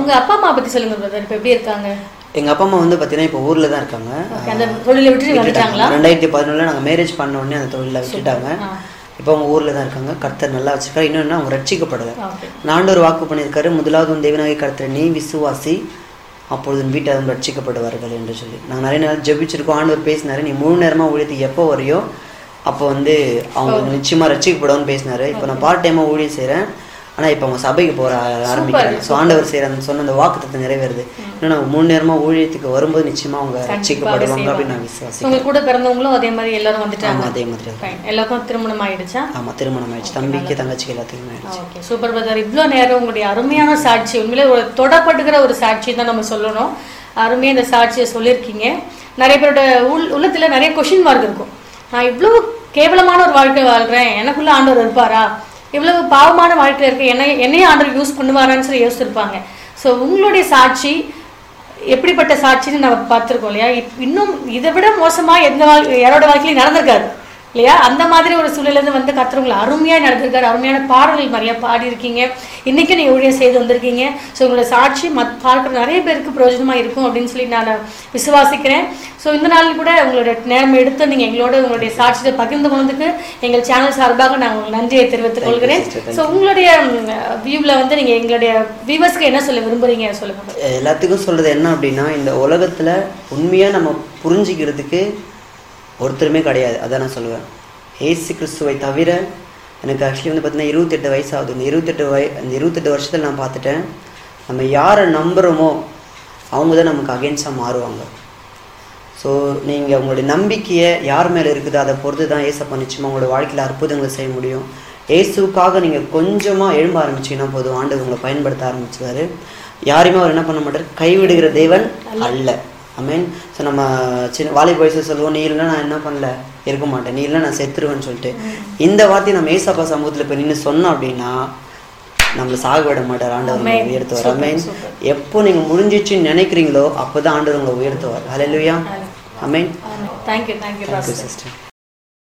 உங்க அப்பா அம்மா பத்தி சொல்லுங்க பிரதர் இப்ப எப்படி இருக்காங்க எங்கள் அப்பா அம்மா வந்து பார்த்தீங்கன்னா இப்போ ஊரில் தான் இருக்காங்க Okay, அந்த தொழிலை விட்டுட்டு வந்துட்டாங்களா ரெண்டாயிரத்தி பதினொன்றில் நாங்கள் மேரேஜ் பண்ண உடனே அந்த தொழிலை விட்டுட்டாங்க ஆ. இப்போ அவங்க ஊரில் தான் இருக்காங்க கர்த்தர் நல்லா வச்சிருக்காரு இன்னொன்று அவங்க ரட்சிக்கப்படலை ஓகே ஆண்டவர் வாக்கு பண்ணியிருக்காரு முதலாவது உன் தேவனாகிய கர்த்தர் நீ விசுவாசி அப்பொழுது உன் வீட்டாரும் ரட்சிக்கப்படுவார்கள் என்று சொல்லி நாங்கள் நிறைய நேரம் ஜெபிச்சிருக்கோம் ஆண்டவர் பேசினாரு நீ முழு நேரமாக ஊழியத்துக்கு எப்போ வரையோ அப்போ வந்து அவங்க நிச்சயமாக ரட்சிக்கப்படுவான்னு பேசினாரு இப்போ நான் பார்ட் டைமாக ஊழியம் செய்கிறேன் ஆனால் இப்போ அவங்க சபைக்கு போகிற ஆரம்பிக்கிறாங்க ஸோ ஆண்டவர் செய்கிற அந்த சொன்ன அந்த வாக்குத்தத்தை நிறைவேறுது இன்னும் நாங்கள் மூணு நேரமாக ஊழியத்துக்கு வரும்போது நிச்சயமாக அவங்க ரட்சிக்கப்படுவாங்க அப்படின்னு நான் விசுவாசி உங்க கூட பிறந்தவங்களும் அதே மாதிரி எல்லாரும் வந்துட்டாங்க ஆமாம் அதே மாதிரி Fine. எல்லாருக்கும் திருமணம் ஆயிடுச்சா ஆமாம் திருமணம் ஆயிடுச்சு தம்பிக்கு தங்கச்சிக்கு எல்லாத்துக்குமே ஆயிடுச்சு ஓகே சூப்பர் பிரதர் இவ்வளோ நேரம் உங்களுடைய அருமையான சாட்சி உண்மையிலே ஒரு தொடப்படுகிற ஒரு சாட்சி தான் நம்ம சொல்லணும் அருமையாக இந்த சாட்சியை சொல்லியிருக்கீங்க நிறைய பேரோட உள் உள்ளத்துல நிறைய கொஷின் மார்க் இருக்கும் நான் இவ்வளவு கேவலமான ஒரு வாழ்க்கை வாழ்றேன் எனக்குள்ள ஆண்டவர் இருப்பாரா இவ்வளவு பாவமான வாழ்க்கையில் இருக்க என்னை என்னையும் ஆண்டவர் யூஸ் பண்ணுவாரான்னு சொல்லி யோசிச்சிருப்பாங்க ஸோ உங்களுடைய சாட்சி எப்படிப்பட்ட சாட்சின்னு நம்ம பார்த்துருக்கோம் இல்லையா இப்- இன்னும் இதை விட மோசமா எந்த வாழ் யாரோட வாழ்க்கையிலும் நடந்திருக்காது இல்லையா அந்த மாதிரி ஒரு சூழலேருந்து வந்து கத்துறவங்களை அருமையாக நடந்திருக்காரு அருமையான பாடல்கள் நிறைய பாடியிருக்கீங்க இன்னைக்கு நீங்க ஊழியம் செய்து வந்திருக்கீங்க ஸோ உங்களோட சாட்சி மத் பார்க்குற நிறைய பேருக்கு பிரயோஜனமா இருக்கும் அப்படின்னு சொல்லி நான் விசுவாசிக்கிறேன் ஸோ இந்த நாள் கூட உங்களோட நேரம் எடுத்து நீங்க எங்களோட உங்களுடைய சாட்சியை பகிர்ந்து கொண்டதுக்கு எங்கள் சேனல் சார்பாக நான் உங்களுக்கு நன்றியை தெரிவித்துக் கொள்கிறேன் sister. Thank ஸோ உங்களுடைய வியூவில் வந்து நீங்க எங்களுடைய வியூவர்ஸ்க்கு என்ன சொல்ல விரும்புறீங்க சொல்லுங்க எல்லாத்துக்கும் சொல்றது என்ன அப்படின்னா இந்த உலகத்துல உண்மையா நம்ம புரிஞ்சுக்கிறதுக்கு ஒருத்தருமே கிடையாது அதான் நான் சொல்லுவேன் ஏசு கிறிஸ்துவை தவிர எனக்கு ஆக்சுவலி வந்து பார்த்தீங்கன்னா இருபத்தெட்டு வயசு ஆகுது இந்த இருபத்தெட்டு வய அந்த இருபத்தெட்டு வருஷத்தில் நான் பார்த்துட்டேன் நம்ம யாரை நம்புகிறோமோ அவங்க தான் நமக்கு அகேன்ஸ்டாக மாறுவாங்க ஸோ நீங்கள் உங்களுடைய நம்பிக்கையை யார் மேலே இருக்குது அதை பொறுத்து தான் ஏசப்பா நிச்சயமாக உங்களோட வாழ்க்கையில் அற்புதங்களை செய்ய முடியும் ஏசுக்காக நீங்கள் கொஞ்சமாக எழும்ப ஆரம்பிச்சீங்கன்னா போதும் ஆண்டு உங்களை பயன்படுத்த ஆரம்பிச்சுவாரு யாரையுமே அவர் என்ன பண்ண மாட்டார் கைவிடுகிற தேவன் அல்ல மீன் ஸோ நம்ம சின்ன வாலி வயசு சொல்லுவோம் நீ இல்லைன்னா நான் என்ன பண்ணல இருக்க மாட்டேன் நீ இல்லை நான் செத்துருவேன்னு சொல்லிட்டு இந்த வார்த்தையை நம்ம ஏசப்பா சமூகத்தில் இப்போ நின்று சொன்னோம் அப்படின்னா நம்மளை சாக விட மாட்டார் ஆண்டவர் உங்களை உயர்த்துவார் அமேன் எப்போ நீங்கள் முடிஞ்சிச்சுன்னு நினைக்கிறீங்களோ அப்போ தான் ஆண்டவர் உங்களை உயர்த்துவார் ஹalleluya amen thank you thank you thank you sister